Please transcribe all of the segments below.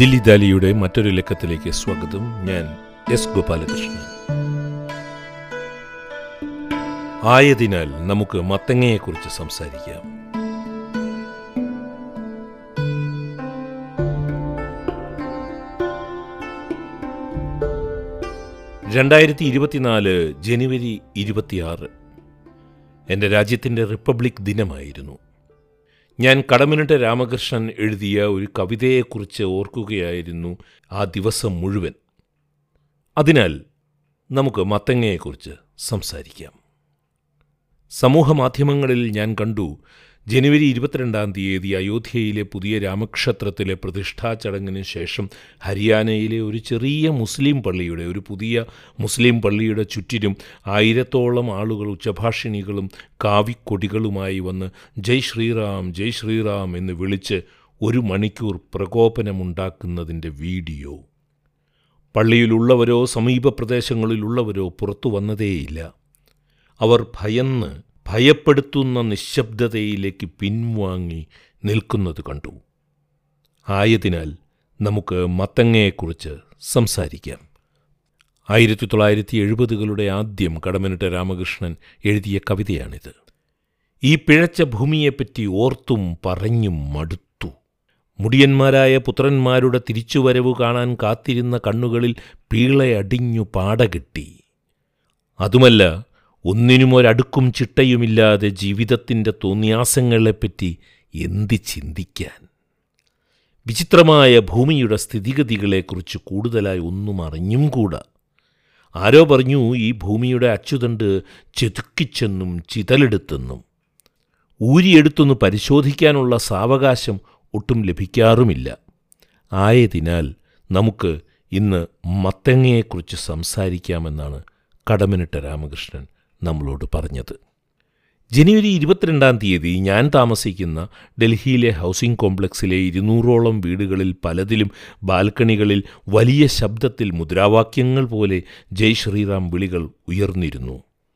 ദില്ലി ദാലിയുടെ മറ്റൊരു ലക്കത്തിലേക്ക് സ്വാഗതം ഞാൻ എസ് ഗോപാലകൃഷ്ണൻ ആയതിനാൽ നമുക്ക് മത്തങ്ങയെക്കുറിച്ച് സംസാരിക്കാം രണ്ടായിരത്തി ഇരുപത്തിനാല് ജനുവരി ഇരുപത്തിയാറ് എൻ്റെ രാജ്യത്തിൻ്റെ റിപ്പബ്ലിക് ദിനമായിരുന്നു ഞാൻ കടമനിട്ട രാമകൃഷ്ണൻ എഴുതിയ ഒരു കവിതയെക്കുറിച്ച് ഓർക്കുകയായിരുന്നു ആ ദിവസം മുഴുവൻ അതിനാൽ നമുക്ക് മത്തങ്ങയെക്കുറിച്ച് സംസാരിക്കാം സമൂഹമാധ്യമങ്ങളിൽ ഞാൻ കണ്ടു ജനുവരി ഇരുപത്തിരണ്ടാം തീയതി അയോധ്യയിലെ പുതിയ രാമക്ഷേത്രത്തിലെ പ്രതിഷ്ഠാ ചടങ്ങിന് ശേഷം ഹരിയാനയിലെ ഒരു ചെറിയ മുസ്ലിം പള്ളിയുടെ ഒരു പുതിയ മുസ്ലിം പള്ളിയുടെ ചുറ്റിലും ആയിരത്തോളം ആളുകൾ ഉച്ചഭാഷിണികളും കാവിക്കൊടികളുമായി വന്ന് ജയ് ശ്രീറാം ജയ് ശ്രീറാം എന്ന് വിളിച്ച് ഒരു മണിക്കൂർ പ്രകോപനമുണ്ടാക്കുന്നതിൻ്റെ വീഡിയോ പള്ളിയിലുള്ളവരോ സമീപ പ്രദേശങ്ങളിലുള്ളവരോ പുറത്തു വന്നതേയില്ല അവർ ഭയന്ന് ഭയപ്പെടുത്തുന്ന നിശബ്ദതയിലേക്ക് പിൻവാങ്ങി നിൽക്കുന്നത് കണ്ടു ആയതിനാൽ നമുക്ക് മത്തങ്ങയെക്കുറിച്ച് സംസാരിക്കാം ആയിരത്തി തൊള്ളായിരത്തി എഴുപതുകളുടെ ആദ്യം കടമനിട്ട രാമകൃഷ്ണൻ എഴുതിയ കവിതയാണിത് ഈ പിഴച്ച ഭൂമിയെപ്പറ്റി ഓർത്തും പറഞ്ഞും മടുത്തു മുടിയന്മാരായ പുത്രന്മാരുടെ തിരിച്ചുവരവ് കാണാൻ കാത്തിരുന്ന കണ്ണുകളിൽ പീളയടിഞ്ഞു പാടകെട്ടി അതുമല്ല ഒന്നിനും ഒരടുക്കും ചിട്ടയുമില്ലാതെ ജീവിതത്തിൻ്റെ തോന്നിയാസങ്ങളെപ്പറ്റി എന്ത് ചിന്തിക്കാൻ വിചിത്രമായ ഭൂമിയുടെ സ്ഥിതിഗതികളെക്കുറിച്ച് കൂടുതലായി ഒന്നും അറിഞ്ഞും കൂടാ ആരോ പറഞ്ഞു ഈ ഭൂമിയുടെ അച്ചുതണ്ട് ചെതുക്കിച്ചെന്നും ചിതലെടുത്തെന്നും ഊരിയെടുത്തൊന്ന് പരിശോധിക്കാനുള്ള സാവകാശം ഒട്ടും ലഭിക്കാറുമില്ല ആയതിനാൽ നമുക്ക് ഇന്ന് മത്തങ്ങയെക്കുറിച്ച് സംസാരിക്കാമെന്നാണ് കടമനിട്ട രാമകൃഷ്ണൻ നമ്മളോട് പറഞ്ഞത് ജനുവരി ഇരുപത്തിരണ്ടാം തീയതി ഞാൻ താമസിക്കുന്ന ഡൽഹിയിലെ ഹൗസിംഗ് കോംപ്ലക്സിലെ ഇരുന്നൂറോളം വീടുകളിൽ പലതിലും ബാൽക്കണികളിൽ വലിയ ശബ്ദത്തിൽ മുദ്രാവാക്യങ്ങൾ പോലെ ജയ് ശ്രീറാം വിളികൾ ഉയർന്നിരുന്നു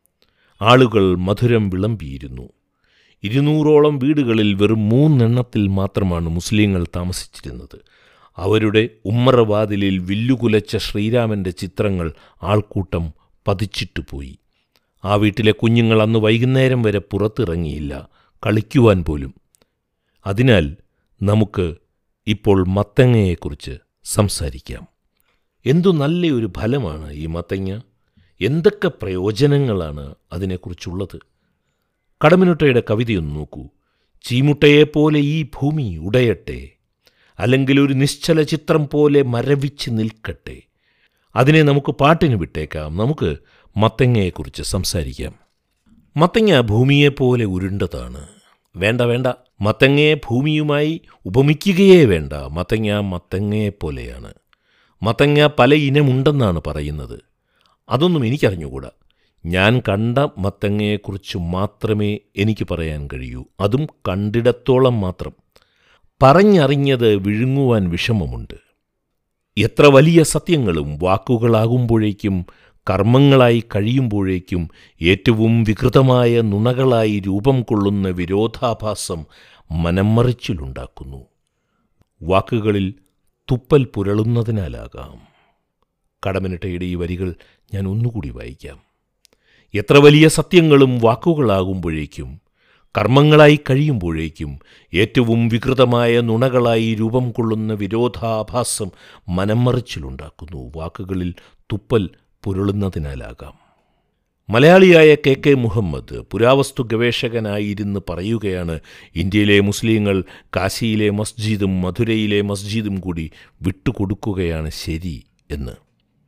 ആളുകൾ മധുരം വിളമ്പിയിരുന്നു ഇരുന്നൂറോളം വീടുകളിൽ വെറും മൂന്നെണ്ണത്തിൽ മാത്രമാണ് മുസ്ലിങ്ങൾ താമസിച്ചിരുന്നത് അവരുടെ ഉമ്മറവാതിലിൽ വില്ലുകുലച്ച ശ്രീരാമൻ്റെ ചിത്രങ്ങൾ ആൾക്കൂട്ടം പതിച്ചിട്ടു പോയി ആ വീട്ടിലെ കുഞ്ഞുങ്ങൾ അന്ന് വൈകുന്നേരം വരെ പുറത്തിറങ്ങിയില്ല കളിക്കുവാൻ പോലും അതിനാൽ നമുക്ക് ഇപ്പോൾ മത്തങ്ങയെക്കുറിച്ച് സംസാരിക്കാം എന്തു നല്ലൊരു ഫലമാണ് ഈ മത്തങ്ങ എന്തൊക്കെ പ്രയോജനങ്ങളാണ് അതിനെക്കുറിച്ചുള്ളത് കടമിനുട്ടയുടെ കവിതയൊന്ന് നോക്കൂ ചീമുട്ടയെപ്പോലെ ഈ ഭൂമി ഉടയട്ടെ അല്ലെങ്കിൽ ഒരു നിശ്ചല ചിത്രം പോലെ മരവിച്ച് നിൽക്കട്ടെ അതിനെ നമുക്ക് പാട്ടിന് വിട്ടേക്കാം നമുക്ക് മത്തങ്ങയെക്കുറിച്ച് സംസാരിക്കാം മത്തങ്ങ ഭൂമിയെപ്പോലെ ഉരുണ്ടതാണ് വേണ്ട വേണ്ട മത്തങ്ങയെ ഭൂമിയുമായി ഉപമിക്കുകയേ വേണ്ട മത്തങ്ങ മത്തങ്ങയെപ്പോലെയാണ് മത്തങ്ങ പല ഇനമുണ്ടെന്നാണ് പറയുന്നത് അതൊന്നും എനിക്കറിഞ്ഞുകൂടാ ഞാൻ കണ്ട മത്തങ്ങയെക്കുറിച്ച് മാത്രമേ എനിക്ക് പറയാൻ കഴിയൂ അതും കണ്ടിടത്തോളം മാത്രം പറഞ്ഞറിഞ്ഞത് വിഴുങ്ങുവാൻ വിഷമമുണ്ട് എത്ര വലിയ സത്യങ്ങളും വാക്കുകളാകുമ്പോഴേക്കും കർമ്മങ്ങളായി കഴിയുമ്പോഴേക്കും ഏറ്റവും വികൃതമായ നുണകളായി രൂപം കൊള്ളുന്ന വിരോധാഭാസം മനംമറിച്ചിലുണ്ടാക്കുന്നു വാക്കുകളിൽ തുപ്പൽ പുരളുന്നതിനാലാകാം കടമനിട്ടയുടെ ഈ വരികൾ ഞാൻ ഒന്നുകൂടി വായിക്കാം എത്ര വലിയ സത്യങ്ങളും വാക്കുകളാകുമ്പോഴേക്കും കർമ്മങ്ങളായി കഴിയുമ്പോഴേക്കും ഏറ്റവും വികൃതമായ നുണകളായി രൂപം കൊള്ളുന്ന വിരോധാഭാസം മനംമറിച്ചിലുണ്ടാക്കുന്നു വാക്കുകളിൽ തുപ്പൽ പുരളുന്നതിനാലാകാം മലയാളിയായ കെ കെ മുഹമ്മദ് പുരാവസ്തു ഗവേഷകനായിരുന്ന് പറയുകയാണ് ഇന്ത്യയിലെ മുസ്ലിങ്ങൾ കാശിയിലെ മസ്ജിദും മധുരയിലെ മസ്ജിദും കൂടി വിട്ടുകൊടുക്കുകയാണ് ശരി എന്ന്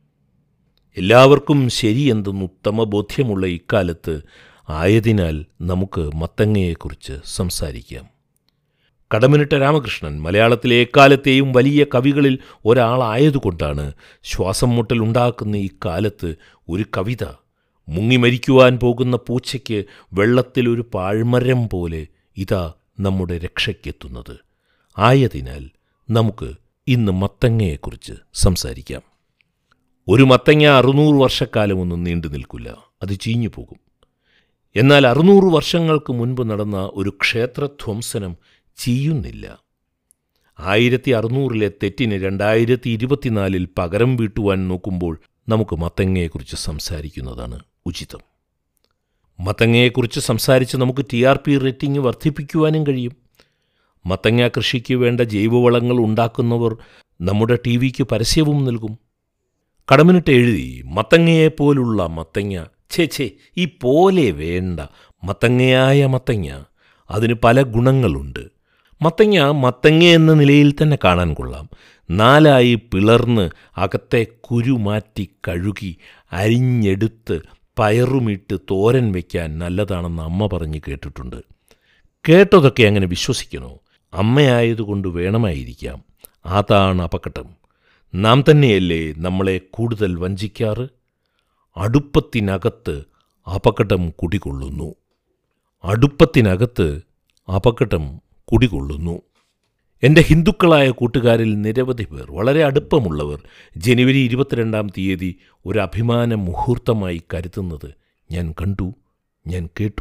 എല്ലാവർക്കും ശരി എന്തെന്ന് ഉത്തമ ബോധ്യമുള്ള ഇക്കാലത്ത് ആയതിനാൽ നമുക്ക് മത്തങ്ങയെക്കുറിച്ച് സംസാരിക്കാം കടമനിട്ട രാമകൃഷ്ണൻ മലയാളത്തിലെ എക്കാലത്തെയും വലിയ കവികളിൽ ഒരാളായതുകൊണ്ടാണ് ശ്വാസം മുട്ടലുണ്ടാക്കുന്ന ഈ കാലത്ത് ഒരു കവിത മുങ്ങിമരിക്കുവാൻ പോകുന്ന പൂച്ചയ്ക്ക് വെള്ളത്തിലൊരു പാഴ്മരം പോലെ ഇതാ നമ്മുടെ രക്ഷയ്ക്കെത്തുന്നത് ആയതിനാൽ നമുക്ക് ഇന്ന് മത്തങ്ങയെക്കുറിച്ച് സംസാരിക്കാം ഒരു മത്തങ്ങ അറുന്നൂറ് വർഷക്കാലമൊന്നും നീണ്ടു നിൽക്കില്ല അത് ചീഞ്ഞു പോകും എന്നാൽ അറുന്നൂറ് വർഷങ്ങൾക്ക് മുൻപ് നടന്ന ഒരു ക്ഷേത്രധ്വംസനം ചെയ്യുന്നില്ല ആയിരത്തി അറുന്നൂറിലെ തെറ്റിന് രണ്ടായിരത്തി ഇരുപത്തിനാലിൽ പകരം വീട്ടുവാൻ നോക്കുമ്പോൾ നമുക്ക് മത്തങ്ങയെക്കുറിച്ച് സംസാരിക്കുന്നതാണ് ഉചിതം മത്തങ്ങയെക്കുറിച്ച് സംസാരിച്ച് നമുക്ക് ടി ആർ പി റേറ്റിംഗ് വർദ്ധിപ്പിക്കുവാനും കഴിയും മത്തങ്ങ കൃഷിക്ക് വേണ്ട ജൈവവളങ്ങൾ ഉണ്ടാക്കുന്നവർ നമ്മുടെ ടി വിക്ക് പരസ്യവും നൽകും കടമിനിട്ട് എഴുതി മത്തങ്ങയെപ്പോലുള്ള മത്തങ്ങ ഛേ ഛേ ഈ പോലെ വേണ്ട മത്തങ്ങയായ മത്തങ്ങ അതിന് പല ഗുണങ്ങളുണ്ട് മത്തങ്ങ മത്തങ്ങ എന്ന നിലയിൽ തന്നെ കാണാൻ കൊള്ളാം നാലായി പിളർന്ന് അകത്തെ കുരു മാറ്റി കഴുകി അരിഞ്ഞെടുത്ത് പയറുമിട്ട് തോരൻ വയ്ക്കാൻ നല്ലതാണെന്ന് അമ്മ പറഞ്ഞ് കേട്ടിട്ടുണ്ട് കേട്ടതൊക്കെ അങ്ങനെ വിശ്വസിക്കണോ അമ്മയായതുകൊണ്ട് വേണമായിരിക്കാം അതാണ് അപകടം നാം തന്നെയല്ലേ നമ്മളെ കൂടുതൽ വഞ്ചിക്കാറ് അടുപ്പത്തിനകത്ത് അപകടം കുടികൊള്ളുന്നു അടുപ്പത്തിനകത്ത് അപകടം കുടികൊള്ളുന്നു എൻ്റെ ഹിന്ദുക്കളായ കൂട്ടുകാരിൽ നിരവധി പേർ വളരെ അടുപ്പമുള്ളവർ ജനുവരി ഇരുപത്തിരണ്ടാം തീയതി ഒരു അഭിമാന മുഹൂർത്തമായി കരുതുന്നത് ഞാൻ കണ്ടു ഞാൻ കേട്ടു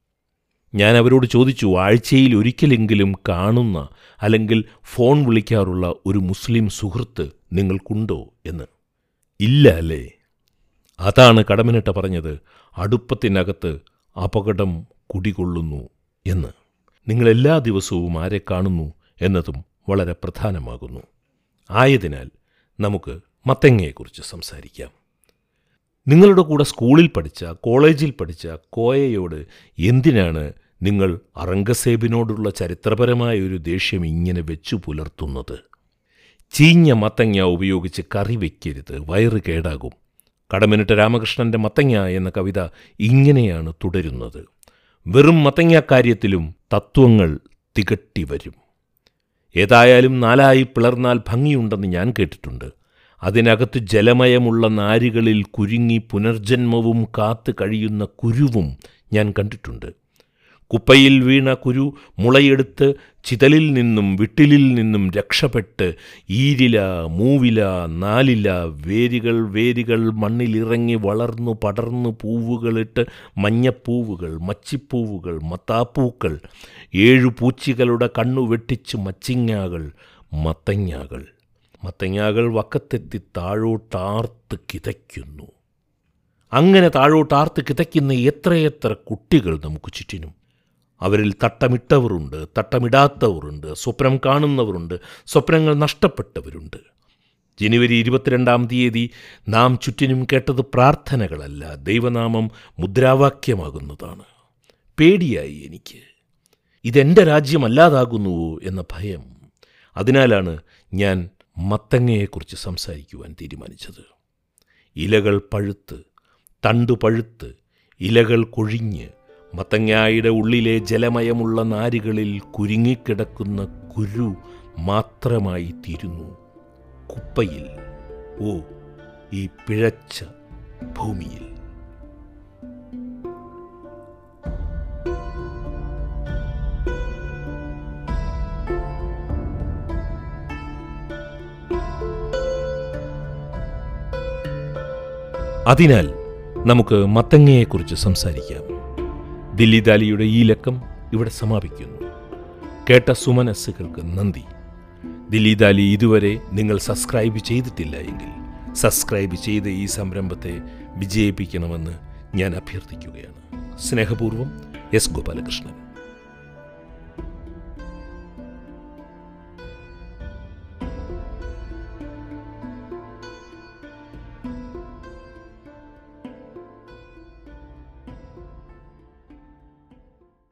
ഞാൻ അവരോട് ചോദിച്ചു ആഴ്ചയിൽ ഒരിക്കലെങ്കിലും കാണുന്ന അല്ലെങ്കിൽ ഫോൺ വിളിക്കാറുള്ള ഒരു മുസ്ലിം സുഹൃത്ത് നിങ്ങൾക്കുണ്ടോ എന്ന് ഇല്ല അല്ലേ അതാണ് കടമനിട്ട പറഞ്ഞത് അടുപ്പത്തിനകത്ത് അപകടം കുടികൊള്ളുന്നു എന്ന് നിങ്ങൾ എല്ലാ ദിവസവും ആരെ കാണുന്നു എന്നതും വളരെ പ്രധാനമാകുന്നു ആയതിനാൽ നമുക്ക് മത്തങ്ങയെക്കുറിച്ച് സംസാരിക്കാം നിങ്ങളുടെ കൂടെ സ്കൂളിൽ പഠിച്ച കോളേജിൽ പഠിച്ച കോയയോട് എന്തിനാണ് നിങ്ങൾ അറംഗസേബിനോടുള്ള ചരിത്രപരമായ ഒരു ദേഷ്യം ഇങ്ങനെ വെച്ചു പുലർത്തുന്നത് ചീഞ്ഞ മത്തങ്ങ ഉപയോഗിച്ച് കറി വയ്ക്കരുത് വയറ് കേടാകും കടമിനിട്ട രാമകൃഷ്ണന്റെ മത്തങ്ങ എന്ന കവിത ഇങ്ങനെയാണ് തുടരുന്നത് വെറും മത്തങ്ങ കാര്യത്തിലും തത്വങ്ങൾ തികട്ടി വരും ഏതായാലും നാലായി പിളർന്നാൽ ഭംഗിയുണ്ടെന്ന് ഞാൻ കേട്ടിട്ടുണ്ട് അതിനകത്ത് ജലമയമുള്ള നാരുകളിൽ കുരുങ്ങി പുനർജന്മവും കാത്തു കഴിയുന്ന കുരുവും ഞാൻ കണ്ടിട്ടുണ്ട് കുപ്പയിൽ വീണ കുരു മുളയെടുത്ത് ചിതലിൽ നിന്നും വിട്ടിലിൽ നിന്നും രക്ഷപ്പെട്ട് ഈരില മൂവില നാലില വേരുകൾ വേരുകൾ മണ്ണിലിറങ്ങി വളർന്നു പടർന്നു പൂവുകളിട്ട് മഞ്ഞപ്പൂവുകൾ മച്ചിപ്പൂവുകൾ മത്താപ്പൂക്കൾ ഏഴു പൂച്ചികളുടെ കണ്ണു വെട്ടിച്ച് മച്ചിങ്ങാകൾ മത്തങ്ങാകൾ മത്തങ്ങാകൾ വക്കത്തെത്തി താഴോട്ടാർത്ത് കിതയ്ക്കുന്നു അങ്ങനെ താഴോട്ടാർത്ത് കിതയ്ക്കുന്ന എത്രയെത്ര കുട്ടികൾ നമുക്ക് ചുറ്റിനും അവരിൽ തട്ടമിട്ടവരുണ്ട് തട്ടമിടാത്തവരുണ്ട് സ്വപ്നം കാണുന്നവരുണ്ട് സ്വപ്നങ്ങൾ നഷ്ടപ്പെട്ടവരുണ്ട് ജനുവരി ഇരുപത്തിരണ്ടാം തീയതി നാം ചുറ്റിനും കേട്ടത് പ്രാർത്ഥനകളല്ല ദൈവനാമം മുദ്രാവാക്യമാകുന്നതാണ് പേടിയായി എനിക്ക് ഇതെൻ്റെ രാജ്യമല്ലാതാകുന്നുവോ എന്ന ഭയം അതിനാലാണ് ഞാൻ മത്തങ്ങയെക്കുറിച്ച് സംസാരിക്കുവാൻ തീരുമാനിച്ചത് ഇലകൾ പഴുത്ത് തണ്ടു പഴുത്ത് ഇലകൾ കൊഴിഞ്ഞ് മത്തങ്ങായുടെ ഉള്ളിലെ ജലമയമുള്ള നാരുകളിൽ കുരുങ്ങിക്കിടക്കുന്ന കുരു മാത്രമായി തീരുന്നു കുപ്പയിൽ ഓ ഈ പിഴച്ച ഭൂമിയിൽ അതിനാൽ നമുക്ക് മത്തങ്ങയെക്കുറിച്ച് സംസാരിക്കാം ദില്ലി ദാലിയുടെ ഈ ലക്കം ഇവിടെ സമാപിക്കുന്നു കേട്ട സുമനസ്സുകൾക്ക് നന്ദി ദില്ലി ദാലി ഇതുവരെ നിങ്ങൾ സബ്സ്ക്രൈബ് ചെയ്തിട്ടില്ല എങ്കിൽ സബ്സ്ക്രൈബ് ചെയ്ത് ഈ സംരംഭത്തെ വിജയിപ്പിക്കണമെന്ന് ഞാൻ അഭ്യർത്ഥിക്കുകയാണ് സ്നേഹപൂർവ്വം എസ് ഗോപാലകൃഷ്ണൻ